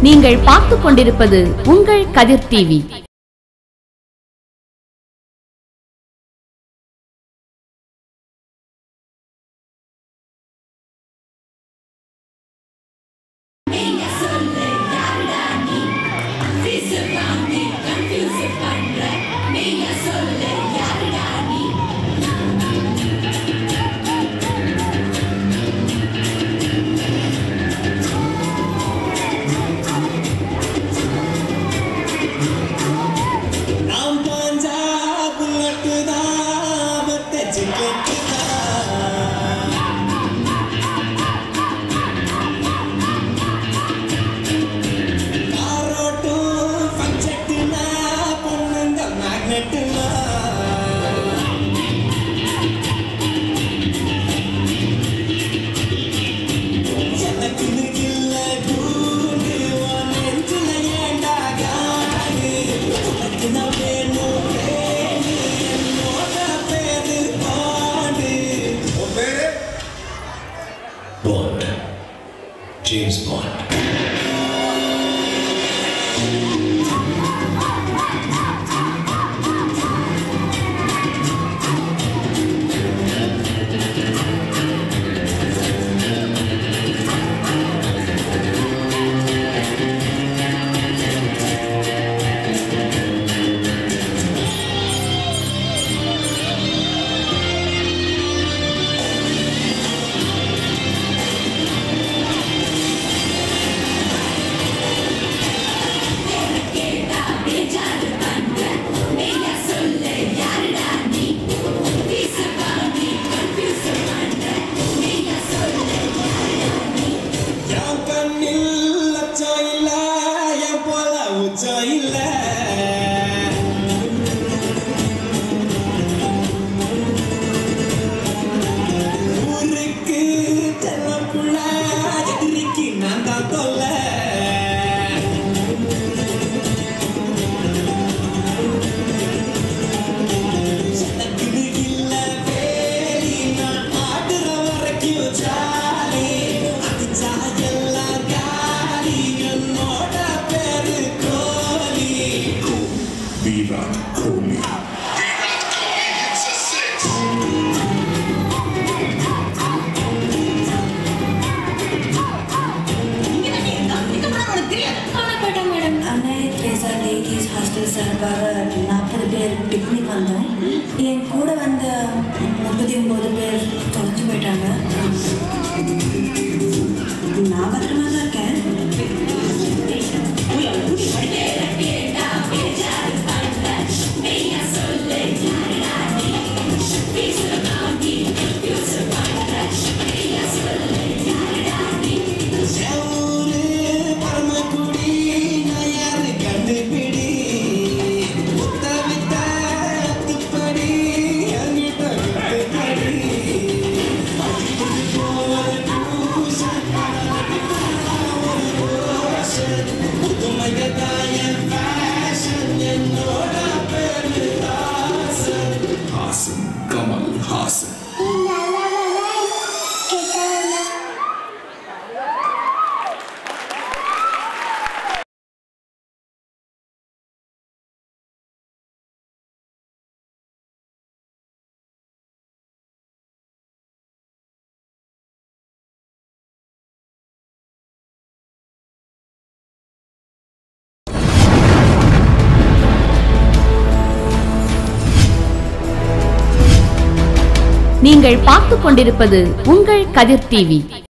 நீங்கள் பார்த்துக் கொண்டிருப்பது உங்கள் கதிர் டிவி நாம் பாஞ்சா புல்லட்டு தான் மத்த சிக்கெட்டு காரோட்டும் பஞ்சட்டுனா பொண்ணுங்க மேக்னெட்டுனா எனக்குன்னு இல்ல கூண்டு உன் நெஞ்சில ஏண்டா காடு உனக்கு நான் வேணும் வேணு என்னோட பேரு பாடு உன் பேரு Bond. James Bond. என் கண்ணில் லட்சம் இல்ல என் போல உச்சம் இல்ல ஊருக்கு செல்லப்புள்ள எதிரிக்கு நான் தான் தொல்ல எனக்குன்னு இல்ல வேலி நான் ஆடுற வரைக்கும் ஜாலி அடிச்சா எல்லாம் காலி என்னோட பேரு Kohli Virat Kohli. Virat Kohli hits a six. Annai Teresa ladies hostel சார்பாக நாற்பது பேர் பிக்னிக் வந்தோம் என் கூட வந்த முப்பத்தி ஒம்பது பேர் தொலைஞ்சு போயிட்டாங்க நான் பத்திரமா தான் இருக்கேன் ஊரு பரமக்குடி நான் யாரு கண்டுபிடி முத்த வித்த அத்துப்படி என்கிட்ட விட்டுப்படி அடிக்கடி போற டியூஷன் ஒரு ரோஷன் புதுமைய தாயன் ஃபேஷன் என்னோட பேரு தாசன் Hassan Kamal Hassan. நீங்கள் பார்த்துக் கொண்டிருப்பது உங்கள் கதிர் டிவி